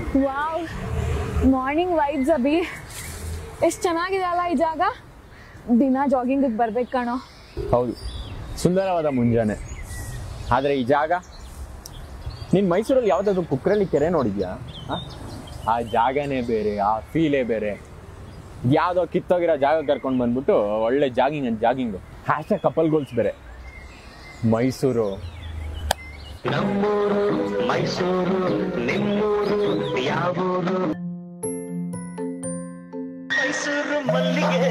Wow morning vibes Abhi ಎಷ್ಟು ಚೆನ್ನಾಗಿದೆ ಅಲ್ಲ ಈ ಜಾಗ ದಿನ ಜಾಗಿಂಗಿಗೆ ಬರ್ಬೇಕು ಕಣೋ ಹೌದು ಸುಂದರವಾದ ಮುಂಜಾನೆ ಆದರೆ ಈ ಜಾಗ ನೀನು ಮೈಸೂರಲ್ಲಿ ಯಾವುದಾದ್ರು ಕುಕ್ರಳ್ಳಿ ಕೆರೆ ನೋಡಿದ್ಯಾ ಆ? ಆ ಜಾಗನೇ ಬೇರೆ ಆ ಫೀಲೇ ಬೇರೆ ಯಾವುದೋ ಕಿತ್ತೋಗಿರೋ ಜಾಗ ಕರ್ಕೊಂಡು ಬಂದ್ಬಿಟ್ಟು ಒಳ್ಳೆ ಜಾಗಿಂಗ್ ಅಂತ ಜಾಗಿಂಗು ಹ್ಯಾಶ ಕಪಲ್ ಗೋಲ್ಸ್ ಬೇರೆ ಮೈಸೂರು ನಮ್ಮೂರು ಮೈಸೂರು ನಿಮ್ಮೂರು ಯಾವೂರು ಮೈಸೂರು ಮಲ್ಲಿಗೆ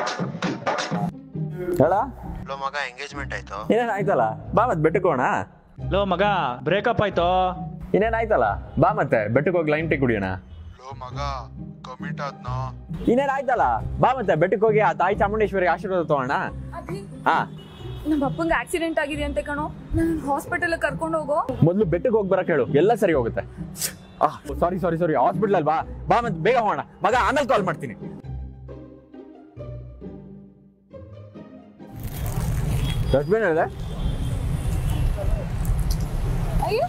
ಹೇಳ ಲೋ ಮಗ ಎಂಗೇಜ್ಮೆಂಟ್ ಆಯ್ತು ಇನ್ನೇನು ಆಯ್ತಲ್ಲ ಬಾ ಮತ್ತೆ ಬೆಟ್ಟಕೋಣ ಲೋ ಮಗ ಬ್ರೇಕಪ್ ಆಯ್ತೋ ಇನ್ನೇನು ಆಯ್ತಲ್ಲ ಬಾ ಮತ್ತೆ ಬೆಟ್ಟಕ್ಕೆ ಹೋಗಿ ಲೈನ್ ಟೀ ಕುಡಿಯೋಣ ಲೋ ಮಗ ಕಮಿಟ್ ಆದ್ನೋ ಇನ್ನೇನು ಆಯ್ತಲ್ಲ ಬಾ ಮತ್ತೆ ಬೆಟ್ಟಕ್ಕೆ ಹೋಗಿ ಆ ತಾಯಿ ಚಾಮುಂಡೇಶ್ವರಿಗೆ ಆಶೀರ್ವಾದ ತಗೋಣ ಅಭಿ ಹಾ ನಮ್ಮ ಅಪ್ಪಂಗೆ ಆಕ್ಸಿಡೆಂಟ್ ಆಗಿದೆ ಅಂತೆ ಕಣೋ ನಾನು ಹಾಸ್ಪಿಟಲ್ ಕರ್ಕೊಂಡು ಹೋಗೋ ಮೊದಲು ಬೆಟ್ಟಕ್ಕೆ ಹೋಗಿ ಬರಕ್ ಹೇಳು ಎಲ್ಲ ಸರಿ ಹೋಗುತ್ತೆ ಸಾರಿ ಸಾರಿ ಸಾರಿ ಹಾಸ್ಪಿಟಲ್ ಅಲ್ಲಿ ಬಾ ಬಾ ಮತ್ತೆ ಬೇಗ ಹೋಗೋಣ ಮಗ ಆಮೇಲೆ ಕಾಲ್ ಮಾಡ್ತೀನಿ ಡಸ್ಟ್ಬಿನ್ ಇದೆ ಅಯ್ಯೋ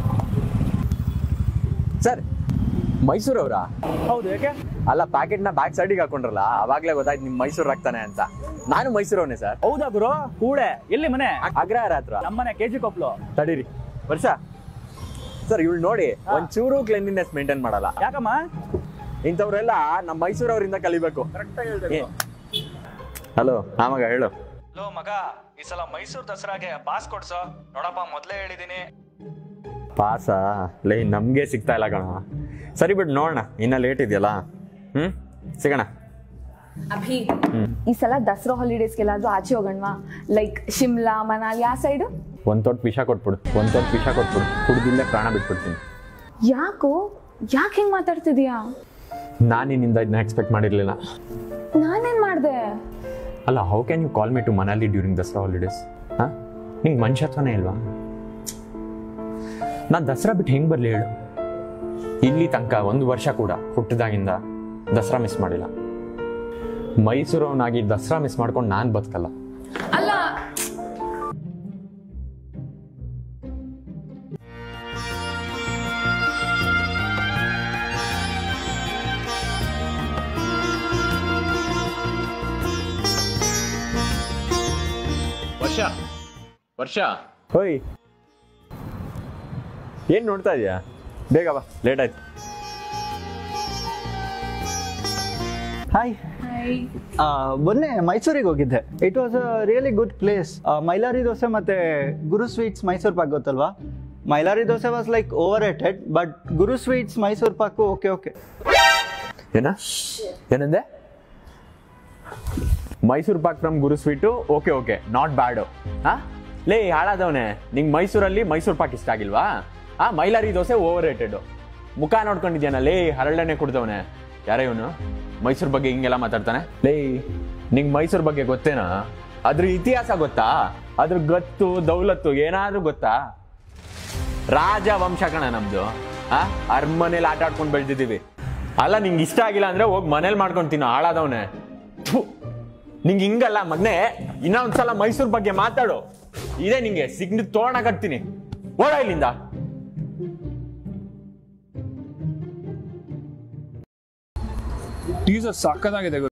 ಸರ್ ಮೈಸೂರವ್ರಾ ಹೌದು ಯಾಕೆ ಅಲ್ಲ ಪ್ಯಾಕೆಟ್ ನ ಬ್ಯಾಕ್ ಸೈಡಿಗೆ ಹಾಕೊಂಡ್ರಲ್ಲ ಅವಾಗ್ಲೇ ಗೊತ್ತಾಯ್ತು ನಿಮ್ ಮೈಸೂರು ಆಗ್ತಾನೆ ಅಂತ ನಾನು ಮೈಸೂರವನೇ ಸರ್ ಹೌದಾ ಗುರು ಕೂಡೆ ಎಲ್ಲಿ ಮನೆ ಅಗ್ರಹಾರ ಹತ್ರ ನಮ್ಮನೆ ಕೆಜಿ ಕೊಪ್ಲು ತಡೀರಿ ವರ್ಷ ಸರ್ ಇವಳು ನೋಡಿ ಒಂದ್ ಚೂರು ಕ್ಲೆನ್ಲಿನೆಸ್ ಮೇಂಟೈನ್ ಮಾಡಲ್ಲ ಯಾಕಮ್ಮ ಇಂಥವ್ರೆಲ್ಲ ನಮ್ಮ ಮೈಸೂರವರಿಂದ ಕಲಿಬೇಕು ಹಲೋ ಆಮಗ ಹೇಳು ಲೋ ಮಗ ಈ ಸಲ ಮೈಸೂರು ದಸರಾಗೆ ಪಾಸ್ ಕೊಡ್ಸೋ ನೋಡಪ್ಪ ಮೊದ್ಲೇ ಹೇಳಿದೀನಿ ಪಾಸ ಲೇ ನಮ್ಗೆ ಸಿಗ್ತಾ ಇಲ್ಲ ಕಣ ಸರಿ ಬಿಡು ನೋಡೋಣ ಇನ್ನ ಲೇಟ್ ಇದೆಯಲ್ಲ ಹ್ಮ್ ಸಿಗೋಣ ಅಭಿ ಈ ಸಲ ದಸರಾ ಹಾಲಿಡೇಸ್ಗೆಲ್ಲಾದ್ರೂ ಆಚೆ ಹೋಗೋಣವಾ ಲೈಕ್ ಶಿಮ್ಲಾ ಮನಾಲಿ ಆ ಸೈಡು ಒಂದ್ ತೊಟ್ಟು ವಿಷ ಕೊಟ್ಬಿಡು ಒಂದ್ ತೊಟ್ಟು ವಿಷ ಕೊಟ್ಬಿಡು ಕುಡ್ದಿಲ್ಲೇ ಪ್ರಾಣ ಬಿಟ್ಬಿಡ್ತೀನಿ ಯಾಕೋ ಯಾಕೆ ಹಿಂಗ್ ಮಾತಾಡ್ತಿದೀಯಾ ನಾನು ನಿನ್ನಿಂದ ಇದನ್ನ ಎಕ್ಸ್ಪೆಕ್ಟ್ ಮಾಡಿರ್ಲಿಲ್ಲ ನಾನೇನ್ ಮಾಡ್ದೆ ಅಲ್ಲ how can you call me to Manali during Dasara holidays ಹಾ ನಿಂಗೆ ಮನುಷ್ಯತ್ವನೇ ಇಲ್ವಾ ನಾನು ದಸರಾ ಬಿಟ್ಟು ಹೆಂಗ್ ಬರ್ಲಿ ಹೇಳು ಇಲ್ಲಿ ತನಕ ಒಂದು ವರ್ಷ ಕೂಡ ಹುಟ್ಟಿದಾಗಿಂದ ದಸರಾ ಮಿಸ್ ಮಾಡಿಲ್ಲ ಮೈಸೂರವನಾಗಿ ದಸರಾ ಮಿಸ್ ಮಾಡ್ಕೊಂಡು ನಾನು ಬದುಕಲ್ಲ ಅಲ್ಲ ವರ್ಷ ವರ್ಷ ಹೋಯ್ ಏನ್ ನೋಡ್ತಾ ಇದೀಯಾ ಬೇಗ ಬಾ ಲೇಟ್ ಆಯ್ತು ಹಾಯ್ ಮೊನ್ನೆ ಮೈಸೂರಿಗೆ ಹೋಗಿದ್ದೆ it was a really good place Mylari dosa ಮತ್ತೆ ಗುರು ಸ್ವೀಟ್ಸ್ ಮೈಸೂರು ಪಾಕ್ ಗೊತ್ತಲ್ವಾ Mylari dosa was like overrated but Guru sweets Mysore pak okay okay ಏನ ಏನಂದೆ Mysore pak from Guru sweet okay okay not bad ಹಾ ಲೇ ಹಾಳಾದವನೆ ನಿಂಗೆ ಮೈಸೂರಲ್ಲಿ ಮೈಸೂರು ಪಾಕ್ ಇಷ್ಟ ಆಗಿಲ್ವಾ ಆ ಮೈಲಾರಿ ದೋಸೆ ಓವರ್ ರೇಟೆಡ್ ಮುಖ ನೋಡ್ಕೊಂಡಿದ್ಯಾನ ಲೇ ಹರಳೆಣ್ಣೆ ಕುಡ್ದವನೆ ಯಾರೇ ಇವನು ಮೈಸೂರು ಬಗ್ಗೆ ಹಿಂಗೆಲ್ಲ ಮಾತಾಡ್ತಾನೆ ಲೇ ನಿಂಗೆ ಮೈಸೂರು ಬಗ್ಗೆ ಗೊತ್ತೇನಾ ಅದ್ರ ಇತಿಹಾಸ ಗೊತ್ತಾ ಅದ್ರ ಗತ್ತು ದೌಲತ್ತು ಏನಾದ್ರೂ ಗೊತ್ತಾ ರಾಜ ವಂಶ ಕಣ ನಮ್ದು ಆ ಅರಮನೇಲಿ ಆಟ ಆಡ್ಕೊಂಡು ಬೆಳ್ದಿದೀವಿ ಅಲ್ಲ ನಿಂಗೆ ಇಷ್ಟ ಆಗಿಲ್ಲ ಅಂದ್ರೆ ಹೋಗಿ ಮನೇಲಿ ಮಾಡ್ಕೊಂಡು ತಿನ್ನೋ ಹಾಳಾದವನೆ ನಿಂಗೆ ಹಿಂಗಲ್ಲ ಮಗ್ನೆ ಇನ್ನ ಒಂದ್ಸಲ ಮೈಸೂರ್ ಬಗ್ಗೆ ಮಾತಾಡು ಇದೇ ನಿಂಗೆ ಸಿಗ್ನಿ ತೋರಣ ಕಟ್ತೀನಿ ಓಡ ಇಲ್ಲಿಂದ ಟೀಸರ್ ಸಕ್ಕತ್ತಾಗಿದೆ